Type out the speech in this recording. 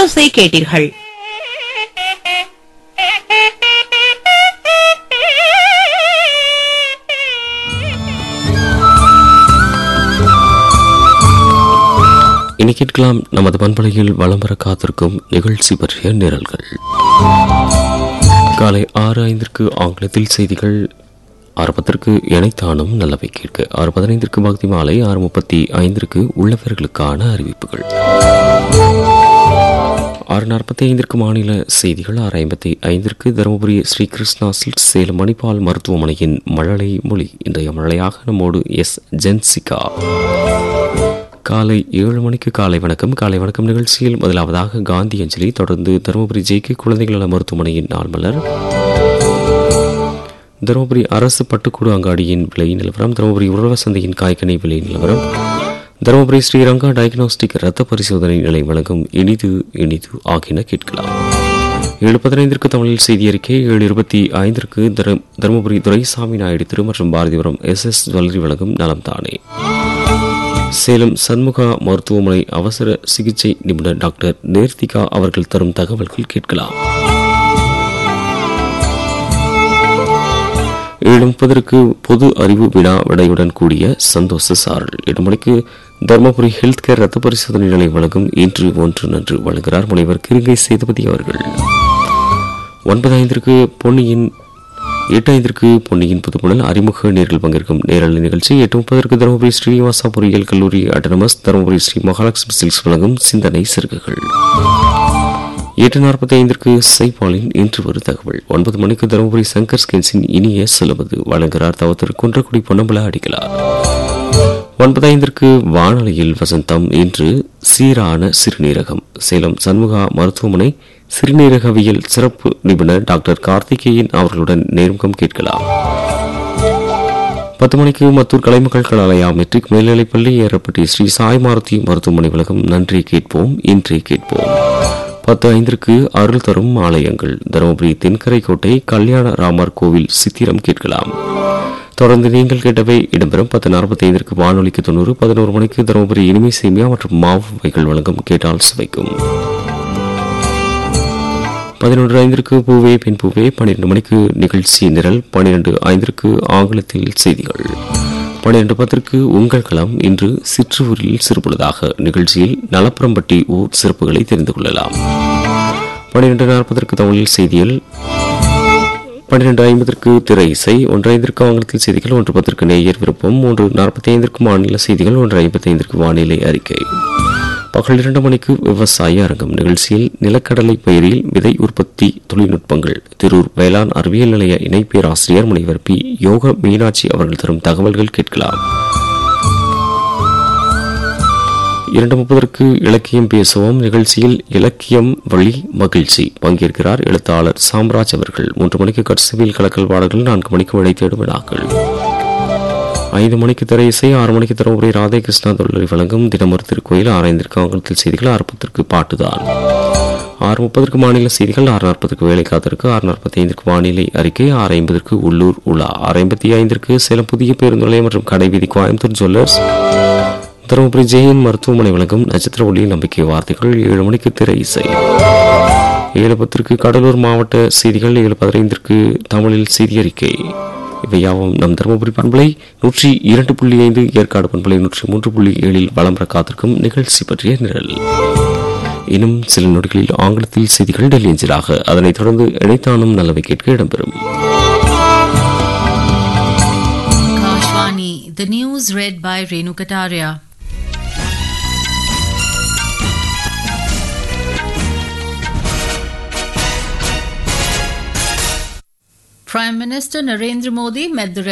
திரையோசை கேட்டீர்கள் இனி கேட்கலாம் நமது பண்பலையில் வலம் வர காத்திருக்கும் நிகழ்ச்சி பற்றிய நிரல்கள் காலை ஆறு ஐந்திற்கு ஆங்கிலத்தில் செய்திகள் ஆறு பத்திற்கு இணைத்தானும் நல்லவை கேட்க ஆறு பதினைந்திற்கு பக்தி மாலை ஆறு முப்பத்தி ஐந்திற்கு உள்ளவர்களுக்கான அறிவிப்புகள் ஆறு நாற்பத்தி ஐந்திற்கு மாநில செய்திகள் ஆறு ஐம்பத்தி ஐந்திற்கு தருமபுரி ஸ்ரீ கிருஷ்ணா சில்க் சேலம் மணிப்பால் மருத்துவமனையின் மழலை மொழி இன்றைய மழையாக நம்மோடு எஸ் ஜென்சிகா காலை ஏழு மணிக்கு காலை வணக்கம் காலை வணக்கம் நிகழ்ச்சியில் முதலாவதாக காந்தி அஞ்சலி தொடர்ந்து தருமபுரி ஜேகே குழந்தைகள் நல மருத்துவமனையின் நாள் மலர் தருமபுரி அரசு பட்டுக்கூடு அங்காடியின் விலை நிலவரம் தருமபுரி உழவர் சந்தையின் காய்கனி விலை நிலவரம் தருமபுரி ஸ்ரீரங்கா டயக்னோஸ்டிக் ரத்த பரிசோதனை நிலையம் வழங்கும் இனிது இனிது ஆகியன கேட்கலாம் ஏழு பதினைந்திற்கு தமிழில் செய்தி அறிக்கை ஏழு இருபத்தி ஐந்திற்கு தரு- தருமபுரி துரைசாமி நாயுடு திரு மற்றும் பாரதிபுரம் எஸ் எஸ் ஜுவல்லரி வழங்கும் நலம் தானே சேலம் சண்முகா மருத்துவமனை அவசர சிகிச்சை நிபுணர் டாக்டர் நேர்த்திகா அவர்கள் தரும் தகவல்கள் கேட்கலாம் ஏழு முப்பதற்கு பொது அறிவு வினா விடையுடன் கூடிய சந்தோஷ சாரல் எட்டு மணிக்கு தர்மபுரி ஹெல்த் கேர் ரத்த பரிசோதனை நிலையம் வழங்கும் இன்று ஒன்று நன்று வழங்குகிறார் முனைவர் கிருங்கை சேதுபதி அவர்கள் ஒன்பது ஐந்திற்கு பொன்னியின் எட்டு ஐந்திற்கு பொன்னியின் புதுப்புணல் அறிமுக நேர்கள் பங்கேற்கும் நேரலை நிகழ்ச்சி எட்டு முப்பதற்கு தருமபுரி ஸ்ரீனிவாசா பொறியியல் கல்லூரி அட்டனமஸ் தருமபுரி ஸ்ரீ மகாலட்சுமி சில்க்ஸ் வழங்கும் சிந்தனை சிறுகுகள் எட்டு நாற்பத்தி ஐந்திற்கு சைபாலின் இன்று ஒரு தகவல் ஒன்பது மணிக்கு தருமபுரி சங்கர் ஸ்கின்ஸின் இனிய சொல்லுவது வழங்குகிறார் தவத்திரு குன்றக்குடி பொன்னம்பல அடிகளார் ஒன்பது ஐந்திற்கு வானொலியில் வசந்தம் இன்று சீரான சிறுநீரகம் சேலம் சண்முகா மருத்துவமனை சிறுநீரகவியல் சிறப்பு நிபுணர் டாக்டர் கார்த்திகேயன் அவர்களுடன் நேர்முகம் கேட்கலாம் பத்து மணிக்கு மத்தூர் கலைமக்கள் கலாலயா மெட்ரிக் மேல்நிலைப்பள்ளி ஏறப்பட்டி ஸ்ரீ சாய் மாருதி மருத்துவமனை விலகும் நன்றி கேட்போம் இன்றே கேட்போம் பத்து ஐந்திற்கு அருள் தரும் ஆலயங்கள் தருமபுரி தென்கரை கோட்டை கல்யாண ராமர் கோவில் சித்திரம் கேட்கலாம் தொடர்ந்து நீங்கள் கேட்டவை இடம்பெறும் பத்து நாற்பத்தி ஐந்திற்கு வானொலிக்கு தொண்ணூறு பதினோரு மணிக்கு தருமபுரி இனிமை சேமியா மற்றும் மாவு வகைகள் வழங்கும் கேட்டால் சுவைக்கும் பதினொன்று ஐந்திற்கு பூவே பெண் பூவே பன்னிரண்டு மணிக்கு நிகழ்ச்சி நிரல் பன்னிரண்டு ஐந்திற்கு ஆங்கிலத்தில் செய்திகள் பன்னிரண்டு பத்திற்கு உங்கள் களம் இன்று சிற்றூரில் சிறுபொழுதாக நிகழ்ச்சியில் நலப்புறம்பட்டி ஊர் சிறப்புகளை தெரிந்து கொள்ளலாம் பன்னிரண்டு நாற்பதற்கு தமிழில் செய்தியில் பன்னிரண்டு ஐம்பதற்கு திரை இசை ஒன்று ஐந்திற்கு ஆங்கிலத்தில் செய்திகள் ஒன்று பத்திற்கு நேயர் விருப்பம் மூன்று நாற்பத்தி ஐந்திற்கு மாநில செய்திகள் ஒன்று ஐம்பத்தி ஐந்திற்கு வானிலை அறிக்கை பகல் இரண்டு மணிக்கு விவசாய அரங்கம் நிகழ்ச்சியில் நிலக்கடலை பயிரில் விதை உற்பத்தி தொழில்நுட்பங்கள் திரூர் வேளாண் அறிவியல் நிலைய இணை பேராசிரியர் முனைவர் பி யோக மீனாட்சி அவர்கள் தரும் தகவல்கள் கேட்கலாம் இரண்டு முப்பதற்கு இலக்கியம் பேசுவோம் நிகழ்ச்சியில் இலக்கியம் வழி மகிழ்ச்சி பங்கேற்கிறார் எழுத்தாளர் சாம்ராஜ் அவர்கள் மூன்று மணிக்கு கட்சவியல் கலக்கல் பாடல்கள் நான்கு மணிக்கு விடை தேடும் வினாக்கள் ஐந்து மணிக்கு திரை இசை ஆறு மணிக்கு தருமபுரி ராதேகிருஷ்ணா தொழிலை வழங்கும் தினமொரு திருக்கோயில் ஆறு ஐந்திற்கு ஆங்கிலத்தில் செய்திகள் ஆறு பத்திற்கு பாட்டுதான் ஆறு முப்பதற்கு மாநில செய்திகள் ஆறு நாற்பதுக்கு வேலை காத்திருக்கு ஆறு நாற்பத்தி ஐந்திற்கு வானிலை அறிக்கை ஆறு ஐம்பதற்கு உள்ளூர் உலா ஆறு ஐம்பத்தி ஐந்திற்கு சேலம் புதிய பேருந்து நிலையம் மற்றும் கடைவீதி கோயம்புத்தூர் ஜுவல்லர்ஸ் தருமபுரி ஜெயின் மருத்துவமனை வழங்கும் நட்சத்திர ஒளி நம்பிக்கை வார்த்தைகள் ஏழு மணிக்கு திரை இசை ஏழு பத்திற்கு கடலூர் மாவட்ட செய்திகள் ஏழு பதினைந்திற்கு தமிழில் செய்தி அறிக்கை இவை யாவும் நம் தருமபுரி பண்பலை நூற்றி இரண்டு புள்ளி ஐந்து ஏற்காடு பண்பலை நூற்றி மூன்று புள்ளி ஏழில் வலம் வர காத்திருக்கும் நிகழ்ச்சி பற்றிய நிரல் இன்னும் சில நொடிகளில் ஆங்கிலத்தில் செய்திகள் டெல்லி எஞ்சிலாக அதனைத் தொடர்ந்து இணைத்தானும் நல்லவை கேட்க இடம்பெறும் Kashwani, the news read by Renu Kataria. Prime Minister Narendra Modi met the